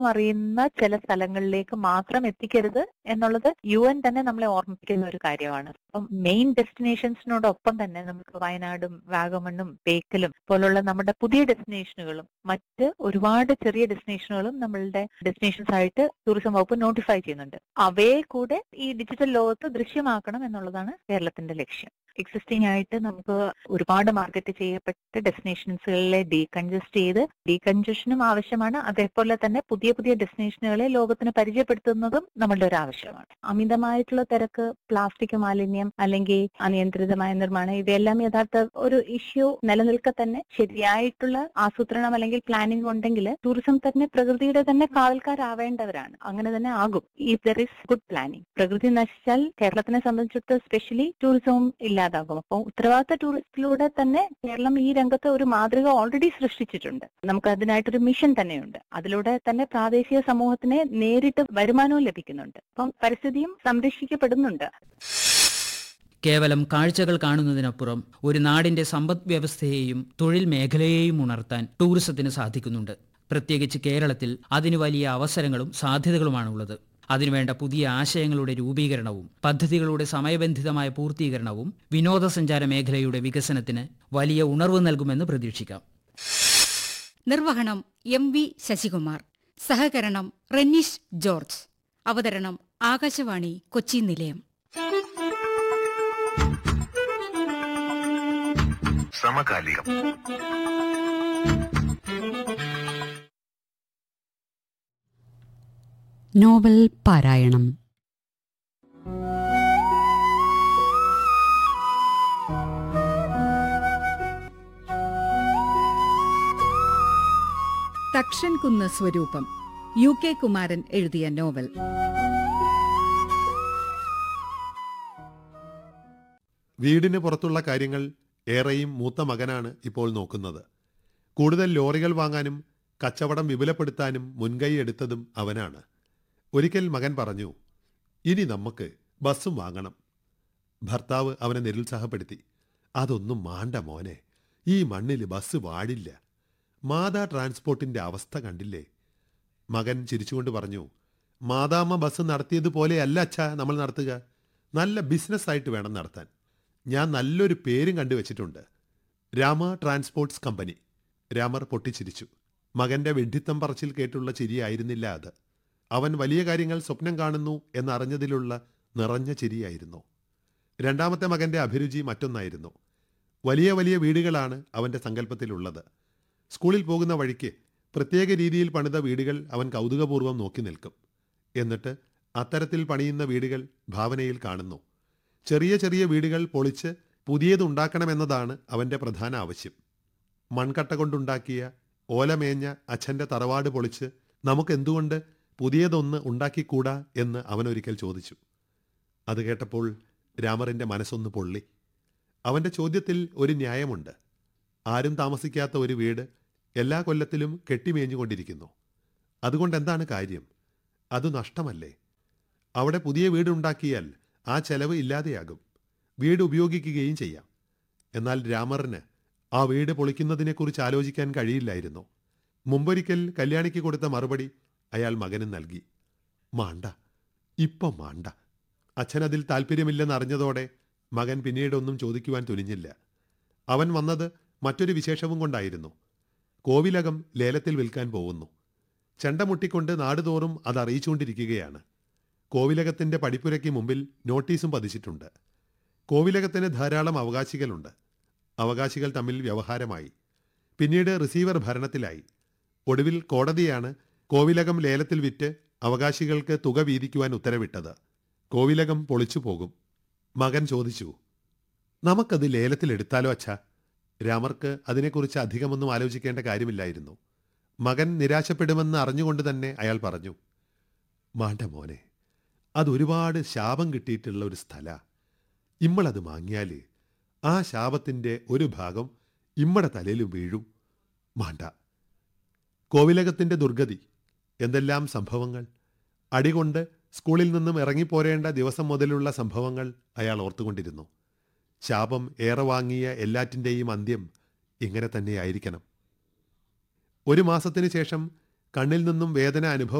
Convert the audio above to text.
അറിയുന്ന ചില സ്ഥലങ്ങളിലേക്ക് മാത്രം എത്തിക്കരുത് എന്നുള്ളത് യു എൻ തന്നെ നമ്മളെ ഓർമ്മിപ്പിക്കുന്ന ഒരു കാര്യമാണ് അപ്പം മെയിൻ ഡെസ്റ്റിനേഷൻസിനോടൊപ്പം തന്നെ നമുക്ക് വയനാടും വാഗമണ്ണും ബേക്കലും പോലുള്ള നമ്മുടെ പുതിയ ഡെസ്റ്റിനേഷനുകളും മറ്റ് ഒരുപാട് ചെറിയ ഡെസ്റ്റിനേഷനുകളും നമ്മളുടെ ഡെസ്റ്റിനേഷൻസ് ആയിട്ട് ടൂറിസം വകുപ്പ് നോട്ടിഫൈ ചെയ്യുന്നുണ്ട് അവയെ കൂടെ ഈ ഡിജിറ്റൽ ലോകത്ത് ദൃശ്യമാക്കണം എന്നുള്ളതാണ് കേരളത്തിന്റെ ലക്ഷ്യം എക്സിസ്റ്റിംഗ് ആയിട്ട് നമുക്ക് ഒരുപാട് മാർക്കറ്റ് ചെയ്യപ്പെട്ട ഡെസ്റ്റിനേഷൻസുകളിലെ ഡീകൺജസ്റ്റ് ചെയ്ത് ഡീകൺജഷനും ആവശ്യമാണ് അതേപോലെ തന്നെ പുതിയ പുതിയ ഡെസ്റ്റിനേഷനുകളെ ലോകത്തിന് പരിചയപ്പെടുത്തുന്നതും നമ്മളുടെ ഒരു ആവശ്യമാണ് അമിതമായിട്ടുള്ള തിരക്ക് പ്ലാസ്റ്റിക് മാലിന്യം അല്ലെങ്കിൽ അനിയന്ത്രിതമായ നിർമ്മാണം ഇവയെല്ലാം യഥാർത്ഥ ഒരു ഇഷ്യൂ നിലനിൽക്കെ തന്നെ ശരിയായിട്ടുള്ള ആസൂത്രണം അല്ലെങ്കിൽ പ്ലാനിംഗ് ഉണ്ടെങ്കിൽ ടൂറിസം തന്നെ പ്രകൃതിയുടെ തന്നെ കാവൽക്കാരാവേണ്ടവരാണ് അങ്ങനെ തന്നെ ആകും if there is good planning പ്രകൃതി നശിച്ചാൽ കേരളത്തിനെ സംബന്ധിച്ചിടത്തോളം സ്പെഷ്യലി ടൂറിസവും ഇല്ലാതാകും അപ്പോൾ ഉത്തരവാദിത്ത ടൂറിസത്തിലൂടെ തന്നെ കേരളം ഈ രംഗത്ത് ഒരു മാതൃക ഓൾറെഡി സൃഷ്ടിച്ചിട്ടുണ്ട് നമുക്ക് അതിനായിട്ടൊരു മിഷൻ തന്നെയുണ്ട് അതിലൂടെ തന്നെ പ്രാദേശിക സമൂഹത്തിന് നേരിട്ട് വരുമാനവും ലഭിക്കുന്നുണ്ട് അപ്പം പരിസ്ഥിതിയും സംരക്ഷിക്കപ്പെടുന്നുണ്ട് കേവലം കാഴ്ചകൾ കാണുന്നതിനപ്പുറം ഒരു നാടിന്റെ സമ്പദ് വ്യവസ്ഥയെയും തൊഴിൽ മേഖലയെയും ഉണർത്താൻ ടൂറിസത്തിന് സാധിക്കുന്നുണ്ട് പ്രത്യേകിച്ച് കേരളത്തിൽ അതിന് വലിയ അവസരങ്ങളും സാധ്യതകളുമാണുള്ളത് അതിനുവേണ്ട പുതിയ ആശയങ്ങളുടെ രൂപീകരണവും പദ്ധതികളുടെ സമയബന്ധിതമായ പൂർത്തീകരണവും വിനോദസഞ്ചാര മേഖലയുടെ വികസനത്തിന് വലിയ ഉണർവ് നൽകുമെന്ന് പ്രതീക്ഷിക്കാം നിർവഹണം എം വി ശശികുമാർ സഹകരണം റെന്നീഷ് ജോർജ് അവതരണം ആകാശവാണി കൊച്ചി നിലയം സമകാലികം നോവൽ പാരായണം തക്ഷൻകുന്ന് സ്വരൂപം യു കെ കുമാരൻ എഴുതിയ നോവൽ വീടിന് പുറത്തുള്ള കാര്യങ്ങൾ ഏറെയും മൂത്ത മകനാണ് ഇപ്പോൾ നോക്കുന്നത് കൂടുതൽ ലോറികൾ വാങ്ങാനും കച്ചവടം വിപുലപ്പെടുത്താനും മുൻകൈ എടുത്തതും അവനാണ് ഒരിക്കൽ മകൻ പറഞ്ഞു ഇനി നമുക്ക് ബസ്സും വാങ്ങണം ഭർത്താവ് അവനെ നിരുത്സാഹപ്പെടുത്തി അതൊന്നും മാണ്ട മോനെ ഈ മണ്ണിൽ ബസ് വാടില്ല മാതാ ട്രാൻസ്പോർട്ടിന്റെ അവസ്ഥ കണ്ടില്ലേ മകൻ ചിരിച്ചുകൊണ്ട് പറഞ്ഞു മാതാമ്മ ബസ് നടത്തിയതുപോലെയല്ല അച്ഛാ നമ്മൾ നടത്തുക നല്ല ബിസിനസ് ആയിട്ട് വേണം നടത്താൻ ഞാൻ നല്ലൊരു പേരും കണ്ടുവച്ചിട്ടുണ്ട് രാമ ട്രാൻസ്പോർട്ട്സ് കമ്പനി രാമർ പൊട്ടിച്ചിരിച്ചു മകന്റെ വെഡ്ഢിത്തം പറച്ചിൽ കേട്ടുള്ള ചിരിയായിരുന്നില്ല അത് അവൻ വലിയ കാര്യങ്ങൾ സ്വപ്നം കാണുന്നു എന്നറിഞ്ഞതിലുള്ള നിറഞ്ഞ ചിരിയായിരുന്നു രണ്ടാമത്തെ മകന്റെ അഭിരുചി മറ്റൊന്നായിരുന്നു വലിയ വലിയ വീടുകളാണ് അവന്റെ സങ്കല്പത്തിലുള്ളത് സ്കൂളിൽ പോകുന്ന വഴിക്ക് പ്രത്യേക രീതിയിൽ പണിത വീടുകൾ അവൻ കൗതുകപൂർവ്വം നോക്കി നിൽക്കും എന്നിട്ട് അത്തരത്തിൽ പണിയുന്ന വീടുകൾ ഭാവനയിൽ കാണുന്നു ചെറിയ ചെറിയ വീടുകൾ പൊളിച്ച് പുതിയതുണ്ടാക്കണമെന്നതാണ് അവന്റെ പ്രധാന ആവശ്യം മൺകട്ട കൊണ്ടുണ്ടാക്കിയ ഓലമേഞ്ഞ അച്ഛന്റെ തറവാട് പൊളിച്ച് നമുക്കെന്തുകൊണ്ട് പുതിയതൊന്ന് ഉണ്ടാക്കിക്കൂടാ എന്ന് അവനൊരിക്കൽ ചോദിച്ചു അത് കേട്ടപ്പോൾ രാമറിന്റെ മനസ്സൊന്ന് പൊള്ളി അവന്റെ ചോദ്യത്തിൽ ഒരു ന്യായമുണ്ട് ആരും താമസിക്കാത്ത ഒരു വീട് എല്ലാ കൊല്ലത്തിലും കെട്ടിമേഞ്ഞുകൊണ്ടിരിക്കുന്നു അതുകൊണ്ട് എന്താണ് കാര്യം അത് നഷ്ടമല്ലേ അവിടെ പുതിയ വീടുണ്ടാക്കിയാൽ ആ ചെലവ് ഇല്ലാതെയാകും വീട് ഉപയോഗിക്കുകയും ചെയ്യാം എന്നാൽ രാമറിന് ആ വീട് പൊളിക്കുന്നതിനെക്കുറിച്ച് ആലോചിക്കാൻ കഴിയില്ലായിരുന്നു മുമ്പൊരിക്കൽ കല്യാണിക്ക് കൊടുത്ത മറുപടി അയാൾ മകന് നൽകി മാണ്ട ഇപ്പം മാണ്ട അച്ഛനതിൽ താല്പര്യമില്ലെന്നറിഞ്ഞതോടെ മകൻ പിന്നീടൊന്നും ചോദിക്കുവാൻ തുനിഞ്ഞില്ല അവൻ വന്നത് മറ്റൊരു വിശേഷവും കൊണ്ടായിരുന്നു കോവിലകം ലേലത്തിൽ വിൽക്കാൻ പോകുന്നു ചെണ്ട മുട്ടിക്കൊണ്ട് നാടുതോറും അത് അറിയിച്ചുകൊണ്ടിരിക്കുകയാണ് കോവിലകത്തിന്റെ പടിപ്പുരയ്ക്ക് മുമ്പിൽ നോട്ടീസും പതിച്ചിട്ടുണ്ട് കോവിലകത്തിന് ധാരാളം അവകാശികളുണ്ട് അവകാശികൾ തമ്മിൽ വ്യവഹാരമായി പിന്നീട് റിസീവർ ഭരണത്തിലായി ഒടുവിൽ കോടതിയാണ് കോവിലകം ലേലത്തിൽ വിറ്റ് അവകാശികൾക്ക് തുക വീതിക്കുവാൻ ഉത്തരവിട്ടത് കോവിലകം പൊളിച്ചു പോകും മകൻ ചോദിച്ചു നമുക്കത് ലേലത്തിലെടുത്താലോ അച്ഛാ രാമർക്ക് അതിനെക്കുറിച്ച് അധികമൊന്നും ആലോചിക്കേണ്ട കാര്യമില്ലായിരുന്നു മകൻ നിരാശപ്പെടുമെന്ന് അറിഞ്ഞുകൊണ്ട് തന്നെ അയാൾ പറഞ്ഞു മാണ്ട മോനെ അതൊരുപാട് ശാപം കിട്ടിയിട്ടുള്ള ഒരു സ്ഥല ഇമ്മളത് വാങ്ങിയാൽ ആ ശാപത്തിൻ്റെ ഒരു ഭാഗം ഇമ്മടെ തലയിലും വീഴും മാണ്ട കോവിലകത്തിൻ്റെ ദുർഗതി എന്തെല്ലാം സംഭവങ്ങൾ അടികൊണ്ട് സ്കൂളിൽ നിന്നും ഇറങ്ങിപ്പോരേണ്ട ദിവസം മുതലുള്ള സംഭവങ്ങൾ അയാൾ ഓർത്തുകൊണ്ടിരുന്നു ശാപം ഏറെ വാങ്ങിയ എല്ലാറ്റിൻ്റെയും അന്ത്യം ഇങ്ങനെ തന്നെയായിരിക്കണം ഒരു മാസത്തിനു ശേഷം കണ്ണിൽ നിന്നും വേദന അനുഭവ